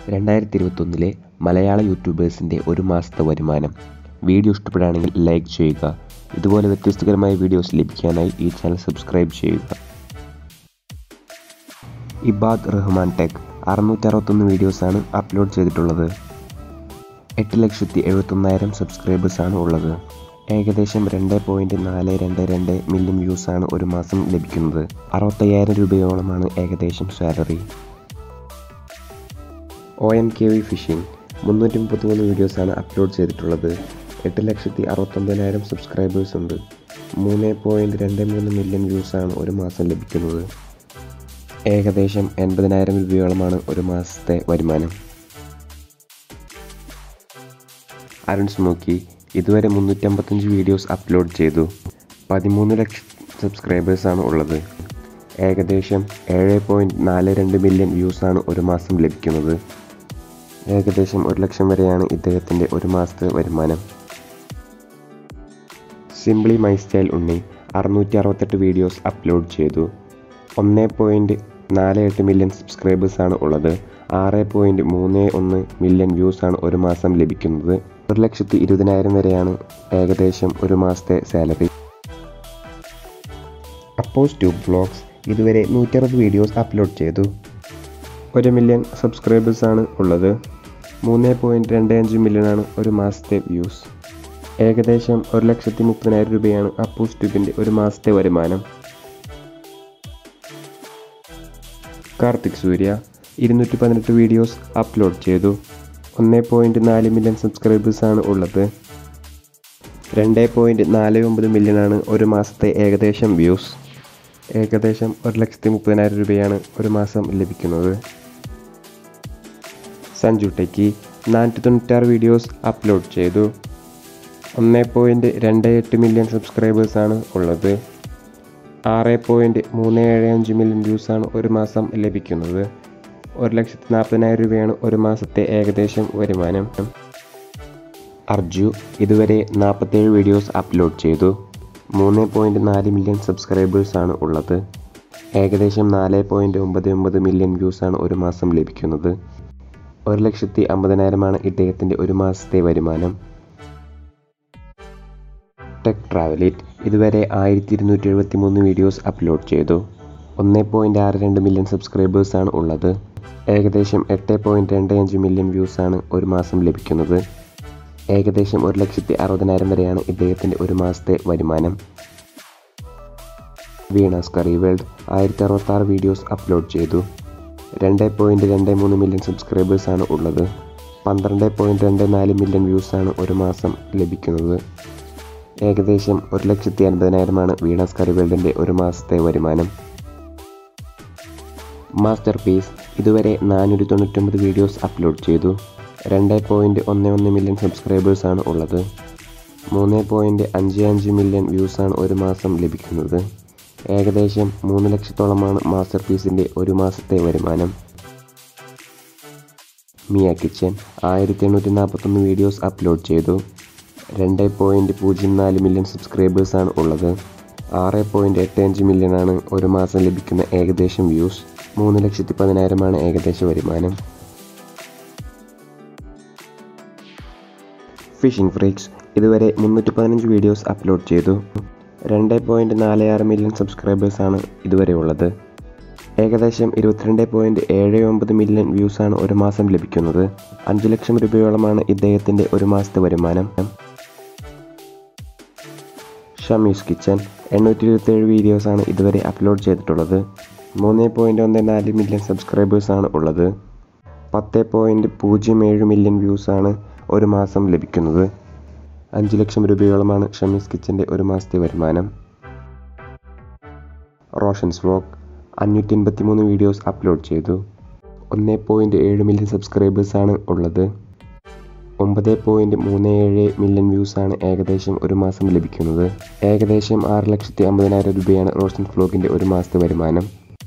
രണ്ടായിരത്തി ഇരുപത്തൊന്നിലെ മലയാള യൂട്യൂബേഴ്സിൻ്റെ ഒരു മാസത്തെ വരുമാനം വീഡിയോ ഇഷ്ടപ്പെടുകയാണെങ്കിൽ ലൈക്ക് ചെയ്യുക ഇതുപോലെ വ്യത്യസ്തകരമായ വീഡിയോസ് ലഭിക്കാനായി ഈ ചാനൽ സബ്സ്ക്രൈബ് ചെയ്യുക ഇബാദ് റഹ്മാൻ ടെക് അറുന്നൂറ്റി അറുപത്തൊന്ന് വീഡിയോസാണ് അപ്ലോഡ് ചെയ്തിട്ടുള്ളത് എട്ട് ലക്ഷത്തി എഴുപത്തൊന്നായിരം സബ്സ്ക്രൈബേഴ്സാണ് ഉള്ളത് ഏകദേശം രണ്ട് പോയിൻറ്റ് നാല് രണ്ട് രണ്ട് മില്യൺ വ്യൂസാണ് ഒരു മാസം ലഭിക്കുന്നത് അറുപത്തയ്യായിരം രൂപയോളമാണ് ഏകദേശം salary O M K V fishing മുന്നൂറ്റി മുപ്പത്തിമൂന്ന് വീഡിയോസാണ് അപ്ലോഡ് ചെയ്തിട്ടുള്ളത് എട്ട് ലക്ഷത്തി അറുപത്തൊമ്പതിനായിരം സബ്സ്ക്രൈബേഴ്സ് ഉണ്ട് മൂന്ന് പോയിൻറ്റ് രണ്ട് മൂന്ന് മില്യൺ വ്യൂസാണ് ഒരു മാസം ലഭിക്കുന്നത് ഏകദേശം എൺപതിനായിരം രൂപയോളമാണ് ഒരു മാസത്തെ വരുമാനം അരുൺ സ്മോക്കി ഇതുവരെ മുന്നൂറ്റമ്പത്തഞ്ച് വീഡിയോസ് അപ്ലോഡ് ചെയ്തു പതിമൂന്ന് ലക്ഷം സബ്സ്ക്രൈബേഴ്സാണ് ഉള്ളത് ഏകദേശം ഏഴ് പോയിൻറ്റ് നാല് രണ്ട് മില്യൺ വ്യൂസാണ് ഒരു മാസം ലഭിക്കുന്നത് ഏകദേശം ഒരു ലക്ഷം വരെയാണ് ഇദ്ദേഹത്തിൻ്റെ ഒരു മാസത്തെ വരുമാനം സിംപ്ലി മൈ സ്റ്റൈൽ ഉണ്ണി അറുന്നൂറ്റി അറുപത്തെട്ട് വീഡിയോസ് അപ്ലോഡ് ചെയ്തു ഒന്ന് പോയിൻറ്റ് നാല് എട്ട് മില്യൺ സബ്സ്ക്രൈബേഴ്സാണ് ഉള്ളത് ആറ് പോയിൻറ്റ് മൂന്ന് ഒന്ന് മില്യൺ വ്യൂസാണ് ഒരു മാസം ലഭിക്കുന്നത് ഒരു ലക്ഷത്തി ഇരുപതിനായിരം വരെയാണ് ഏകദേശം ഒരു മാസത്തെ സാലറി അപ്പോസ് ട്യൂബ് വ്ളോഗ്സ് ഇതുവരെ നൂറ്ററുപത് വീഡിയോസ് അപ്ലോഡ് ചെയ്തു ഒരു മില്യൺ സബ്സ്ക്രൈബേഴ്സാണ് ഉള്ളത് മൂന്ന് പോയിൻറ്റ് രണ്ട് അഞ്ച് മില്യണാണ് ഒരു മാസത്തെ വ്യൂസ് ഏകദേശം ഒരു ലക്ഷത്തി മുപ്പതിനായിരം രൂപയാണ് അപ്പൂസ് ട്യൂബിൻ്റെ ഒരു മാസത്തെ വരുമാനം കാർത്തിക് സൂര്യ ഇരുന്നൂറ്റി പതിനെട്ട് വീഡിയോസ് അപ്ലോഡ് ചെയ്തു ഒന്ന് പോയിൻറ്റ് നാല് മില്യൺ സബ്സ്ക്രൈബേഴ്സാണ് ഉള്ളത് രണ്ട് പോയിൻറ്റ് നാല് ഒമ്പത് മില്യണാണ് ഒരു മാസത്തെ ഏകദേശം വ്യൂസ് ഏകദേശം ഒരു ലക്ഷത്തി മുപ്പതിനായിരം രൂപയാണ് ഒരു മാസം ലഭിക്കുന്നത് സഞ്ജു ടെക്കി നാനൂറ്റി തൊണ്ണൂറ്റാറ് വീഡിയോസ് അപ്ലോഡ് ചെയ്തു ഒന്ന് പോയിൻറ്റ് രണ്ട് എട്ട് മില്യൺ സബ്സ്ക്രൈബേഴ്സാണ് ഉള്ളത് ആറ് പോയിൻറ്റ് മൂന്ന് ഏഴ് അഞ്ച് മില്യൺ വ്യൂസാണ് ഒരു മാസം ലഭിക്കുന്നത് ഒരു ലക്ഷത്തി നാൽപ്പതിനായിരം രൂപയാണ് ഒരു മാസത്തെ ഏകദേശം വരുമാനം അർജു ഇതുവരെ നാൽപ്പത്തേഴ് വീഡിയോസ് അപ്ലോഡ് ചെയ്തു മൂന്ന് പോയിൻറ്റ് നാല് മില്യൺ സബ്സ്ക്രൈബേഴ്സാണ് ഉള്ളത് ഏകദേശം നാല് പോയിൻറ്റ് ഒമ്പത് ഒമ്പത് മില്യൺ വ്യൂസാണ് ഒരു മാസം ലഭിക്കുന്നത് ഒരു ലക്ഷത്തി അമ്പതിനായിരമാണ് ഇദ്ദേഹത്തിൻ്റെ ഒരു മാസത്തെ വരുമാനം ടെക് ട്രാവലിറ്റ് ഇതുവരെ ആയിരത്തി ഇരുന്നൂറ്റി എഴുപത്തി മൂന്ന് വീഡിയോസ് അപ്ലോഡ് ചെയ്തു ഒന്ന് പോയിൻറ്റ് ആറ് രണ്ട് മില്യൺ സബ്സ്ക്രൈബേഴ്സാണ് ഉള്ളത് ഏകദേശം എട്ട് പോയിൻറ്റ് രണ്ട് അഞ്ച് മില്യൺ വ്യൂസാണ് ഒരു മാസം ലഭിക്കുന്നത് ഏകദേശം ഒരു ലക്ഷത്തി അറുപതിനായിരം വരെയാണ് ഇദ്ദേഹത്തിൻ്റെ ഒരു മാസത്തെ വരുമാനം വീണാസ് കറി വേൾഡ് ആയിരത്തി അറുപത്താറ് വീഡിയോസ് അപ്ലോഡ് ചെയ്തു രണ്ട് പോയിൻറ്റ് രണ്ട് മൂന്ന് മില്യൺ സബ്സ്ക്രൈബേഴ്സാണ് ഉള്ളത് പന്ത്രണ്ട് പോയിൻറ്റ് രണ്ട് നാല് മില്യൺ വ്യൂസാണ് ഒരു മാസം ലഭിക്കുന്നത് ഏകദേശം ഒരു ലക്ഷത്തി അൻപതിനായിരമാണ് വീണാസ് കറി വേൾഡിൻ്റെ ഒരു മാസത്തെ വരുമാനം മാസ്റ്റർ പീസ് ഇതുവരെ നാനൂറ്റി തൊണ്ണൂറ്റൊമ്പത് വീഡിയോസ് അപ്ലോഡ് ചെയ്തു രണ്ട് പോയിൻറ്റ് ഒന്ന് ഒന്ന് മില്യൺ സബ്സ്ക്രൈബേഴ്സാണ് ഉള്ളത് മൂന്ന് പോയിൻറ്റ് അഞ്ച് അഞ്ച് മില്യൺ വ്യൂസാണ് ഒരു മാസം ലഭിക്കുന്നത് ഏകദേശം മൂന്ന് ലക്ഷത്തോളമാണ് മാസ്റ്റർ പീസിൻ്റെ ഒരു മാസത്തെ വരുമാനം മിയ കിച്ചൻ ആയിരത്തി എണ്ണൂറ്റി നാൽപ്പത്തൊന്ന് വീഡിയോസ് അപ്ലോഡ് ചെയ്തു രണ്ട് പോയിൻറ്റ് പൂജ്യം നാല് മില്യൺ സബ്സ്ക്രൈബേഴ്സാണ് ഉള്ളത് ആറ് പോയിൻറ്റ് എട്ട് അഞ്ച് മില്യണാണ് ഒരു മാസം ലഭിക്കുന്ന ഏകദേശം വ്യൂസ് മൂന്ന് ലക്ഷത്തി പതിനായിരമാണ് ഏകദേശ വരുമാനം ഫിഷിംഗ് ഫ്രീക്സ് ഇതുവരെ മുന്നൂറ്റി പതിനഞ്ച് വീഡിയോസ് അപ്ലോഡ് ചെയ്തു രണ്ട് പോയിൻറ്റ് നാല് ആറ് മില്യൺ സബ്സ്ക്രൈബേഴ്സാണ് ഇതുവരെ ഉള്ളത് ഏകദേശം ഇരുപത്തിരണ്ട് പോയിൻറ്റ് ഏഴ് ഒമ്പത് മില്യൺ വ്യൂസാണ് ഒരു മാസം ലഭിക്കുന്നത് അഞ്ച് ലക്ഷം രൂപയോളമാണ് ഇദ്ദേഹത്തിൻ്റെ ഒരു മാസത്തെ വരുമാനം ഷമീസ് കിച്ചൻ എണ്ണൂറ്റി ഇരുപത്തേഴ് വീഡിയോസാണ് ഇതുവരെ അപ്ലോഡ് ചെയ്തിട്ടുള്ളത് മൂന്ന് പോയിൻറ്റ് ഒന്ന് നാല് മില്യൺ സബ്സ്ക്രൈബേഴ്സാണ് ഉള്ളത് പത്ത് പോയിൻറ്റ് പൂജ്യം ഏഴ് മില്യൺ വ്യൂസാണ് ഒരു മാസം ലഭിക്കുന്നത് അഞ്ച് ലക്ഷം രൂപയോളമാണ് ഷമീസ് കിച്ചൻ്റെ ഒരു മാസത്തെ വരുമാനം റോഷൻസ് വ്ലോഗ് അഞ്ഞൂറ്റി എൺപത്തി മൂന്ന് വീഡിയോസ് അപ്ലോഡ് ചെയ്തു ഒന്ന് പോയിൻറ്റ് ഏഴ് മില്യൺ സബ്സ്ക്രൈബേഴ്സാണ് ഉള്ളത് ഒമ്പത് പോയിൻറ്റ് മൂന്ന് ഏഴ് മില്യൺ വ്യൂസാണ് ഏകദേശം ഒരു മാസം ലഭിക്കുന്നത് ഏകദേശം ആറ് ലക്ഷത്തി അമ്പതിനായിരം രൂപയാണ് റോഷൻ ഫ്ലോഗിൻ്റെ ഒരു മാസത്തെ വരുമാനം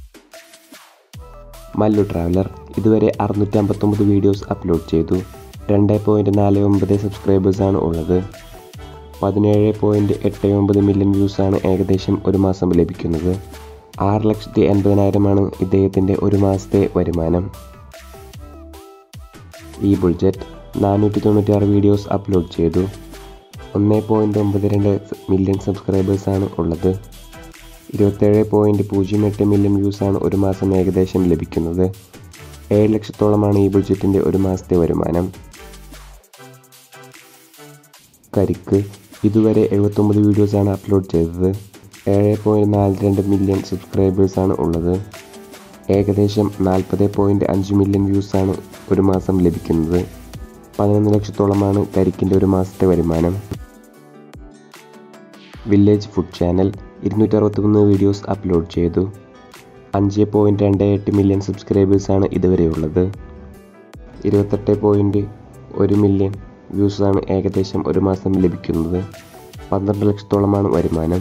മല്ലു ട്രാവലർ ഇതുവരെ അറുന്നൂറ്റി അമ്പത്തൊമ്പത് വീഡിയോസ് അപ്ലോഡ് ചെയ്തു രണ്ട് പോയിൻറ്റ് നാല് ഒമ്പത് സബ്സ്ക്രൈബേഴ്സാണ് ഉള്ളത് പതിനേഴ് പോയിൻറ്റ് എട്ട് ഒമ്പത് മില്യൺ വ്യൂസാണ് ഏകദേശം ഒരു മാസം ലഭിക്കുന്നത് ആറ് ലക്ഷത്തി എൺപതിനായിരമാണ് ഇദ്ദേഹത്തിൻ്റെ ഒരു മാസത്തെ വരുമാനം ഈ ബുൾജറ്റ് നാനൂറ്റി തൊണ്ണൂറ്റിയാറ് വീഡിയോസ് അപ്ലോഡ് ചെയ്തു ഒന്ന് പോയിൻറ്റ് ഒമ്പത് രണ്ട് മില്യൺ സബ്സ്ക്രൈബേഴ്സാണ് ഉള്ളത് ഇരുപത്തേഴ് പോയിൻറ്റ് പൂജ്യം എട്ട് മില്യൺ വ്യൂസാണ് ഒരു മാസം ഏകദേശം ലഭിക്കുന്നത് ഏഴ് ലക്ഷത്തോളമാണ് ഈ ബഡ്ജറ്റിൻ്റെ ഒരു മാസത്തെ വരുമാനം കരിക്ക് ഇതുവരെ എഴുപത്തൊമ്പത് വീഡിയോസാണ് അപ്ലോഡ് ചെയ്തത് ഏഴ് പോയിൻറ്റ് നാല് രണ്ട് മില്യൺ സബ്സ്ക്രൈബേഴ്സാണ് ഉള്ളത് ഏകദേശം നാൽപ്പത് പോയിൻറ്റ് അഞ്ച് മില്യൺ വ്യൂസാണ് ഒരു മാസം ലഭിക്കുന്നത് പതിനൊന്ന് ലക്ഷത്തോളമാണ് കരിക്കിൻ്റെ ഒരു മാസത്തെ വരുമാനം വില്ലേജ് ഫുഡ് ചാനൽ ഇരുന്നൂറ്റി അറുപത്തിമൂന്ന് വീഡിയോസ് അപ്ലോഡ് ചെയ്തു അഞ്ച് പോയിൻറ്റ് രണ്ട് എട്ട് മില്യൺ സബ്സ്ക്രൈബേഴ്സാണ് ഇതുവരെയുള്ളത് ഇരുപത്തെട്ട് പോയിൻറ്റ് ഒരു മില്യൺ വ്യൂസാണ് ഏകദേശം ഒരു മാസം ലഭിക്കുന്നത് പന്ത്രണ്ട് ലക്ഷത്തോളമാണ് വരുമാനം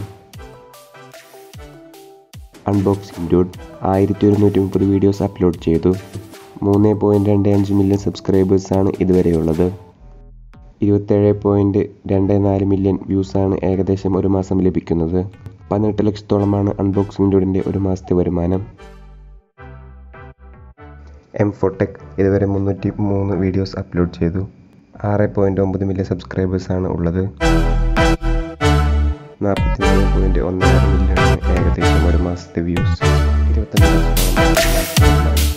അൺബോക്സിംഗ് ഡ്യൂഡ് ആയിരത്തി ഒരുന്നൂറ്റി മുപ്പത് വീഡിയോസ് അപ്ലോഡ് ചെയ്തു മൂന്ന് പോയിൻറ്റ് രണ്ട് അഞ്ച് മില്യൺ സബ്സ്ക്രൈബേഴ്സാണ് ഇതുവരെയുള്ളത് ഇരുപത്തേഴ് പോയിൻറ്റ് രണ്ട് നാല് മില്യൺ വ്യൂസാണ് ഏകദേശം ഒരു മാസം ലഭിക്കുന്നത് പതിനെട്ട് ലക്ഷത്തോളമാണ് അൺബോക്സിംഗ് ഡ്യൂഡിൻ്റെ ഒരു മാസത്തെ വരുമാനം എം ഫോട്ടെക് ഇതുവരെ മുന്നൂറ്റി മൂന്ന് വീഡിയോസ് അപ്ലോഡ് ചെയ്തു ആറ് പോയിൻറ്റ് ഒമ്പത് മില്യൺ സബ്സ്ക്രൈബേഴ്സാണ് ഉള്ളത് നാൽപ്പത്തി മൂന്ന് പോയിൻറ്റ് ഒന്ന് ആറ് മില്യൺ ഏകദേശം ഒരു മാസത്തെ വ്യൂസ് ഇരുപത്തഞ്ച് ലക്ഷത്തോളം